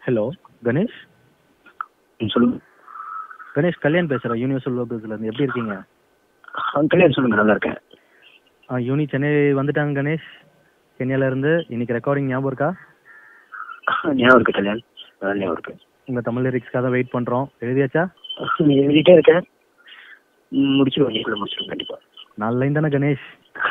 hello Ganesh ம், சொல்லுங்க கணேஷ் கல்யாண் பேசுகிறேன் யூனிவர்சல் இருந்து எப்படி இருக்கீங்க ஆ, கல்யாணம் சொல்லுங்க நல்லா இருக்கேன் ஆ யூனி சென்னை வந்துட்டாங்க கணேஷ் சென்னையில இருந்து இன்னைக்கு ரெக்கார்டிங் ஞாபகம் இருக்கா ஞாபகம் இருக்கு கல்யாண் நல்லா ஞாபகம் இருக்கு உங்கள் தமிழ் லிரிக்ஸ்க்காக தான் வெயிட் பண்ணுறோம் எழுதியாச்சா நீ எழுதிட்டே இருக்கேன் ம், முடிச்சிருவோம் இன்னைக்குள்ள முடிச்சிருவோம் கண்டிப்பா நாலு லைன் தானே கணேஷ்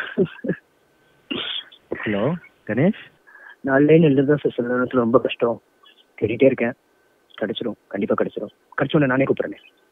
ஹலோ கணேஷ் நாலு லைன் எழுதுதான் சார் சில நேரத்தில் ரொம்ப கஷ்டம் கேட்டுட்டே இருக்கேன் கிடைச்சிரும் கண்டிப்பா கிடைச்சிரும் கிடைச்ச உடனே நானே கூப்பிடுறேன்